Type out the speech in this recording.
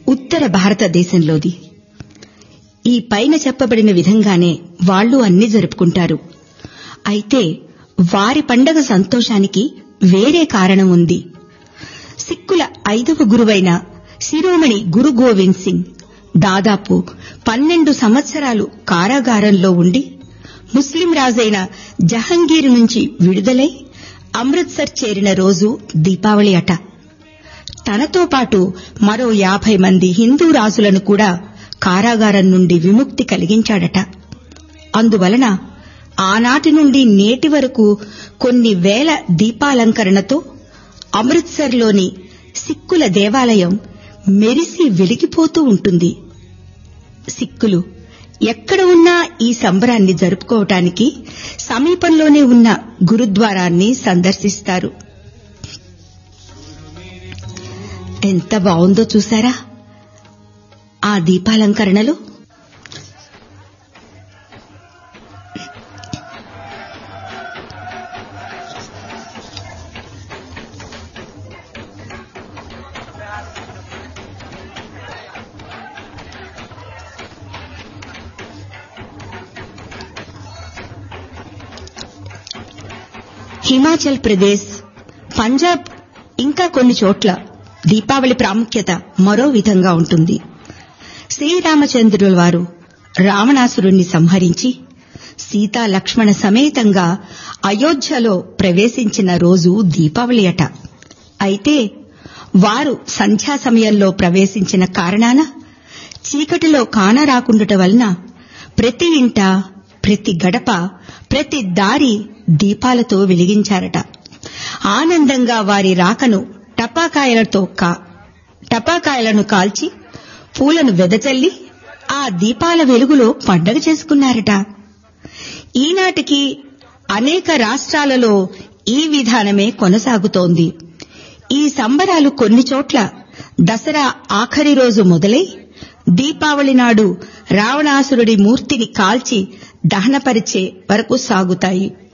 ఉత్తర భారతదేశంలోది ఈ పైన చెప్పబడిన విధంగానే వాళ్ళు అన్ని జరుపుకుంటారు అయితే వారి పండగ సంతోషానికి వేరే కారణం ఉంది సిక్కుల ఐదవ గురువైన శిరోమణి గురు గోవింద్ సింగ్ దాదాపు పన్నెండు సంవత్సరాలు కారాగారంలో ఉండి ముస్లిం రాజైన జహంగీర్ నుంచి విడుదలై అమృత్సర్ చేరిన రోజు దీపావళి అట తనతో పాటు మరో యాభై మంది హిందూ రాజులను కూడా కారాగారం నుండి విముక్తి కలిగించాడట అందువలన ఆనాటి నుండి నేటి వరకు కొన్ని వేల దీపాలంకరణతో అమృత్సర్లోని సిక్కుల దేవాలయం మెరిసి వెలిగిపోతూ ఉంటుంది సిక్కులు ఎక్కడ ఉన్నా ఈ సంబరాన్ని జరుపుకోవటానికి సమీపంలోనే ఉన్న గురుద్వారాన్ని సందర్శిస్తారు ఎంత బావుందో చూసారా ఆ దీపాలంకరణలో హిమాచల్ ప్రదేశ్ పంజాబ్ ఇంకా కొన్ని చోట్ల దీపావళి ప్రాముఖ్యత మరో విధంగా ఉంటుంది శ్రీరామచంద్రుల వారు రావణాసురుణ్ణి సంహరించి సీతా లక్ష్మణ సమేతంగా అయోధ్యలో ప్రవేశించిన రోజు దీపావళి అట అయితే వారు సంధ్యా సమయంలో ప్రవేశించిన కారణాన చీకటిలో కానరాకుండుట వలన ప్రతి ఇంట ప్రతి గడప ప్రతి దారి దీపాలతో వెలిగించారట ఆనందంగా వారి రాకను టపాకాయలతో కా టపాకాయలను కాల్చి పూలను వెదజల్లి ఆ దీపాల వెలుగులో పండగ చేసుకున్నారట ఈనాటికి అనేక రాష్ట్రాలలో ఈ విధానమే కొనసాగుతోంది ఈ సంబరాలు కొన్ని చోట్ల దసరా ఆఖరి రోజు మొదలై దీపావళి నాడు రావణాసురుడి మూర్తిని కాల్చి దహనపరిచే వరకు సాగుతాయి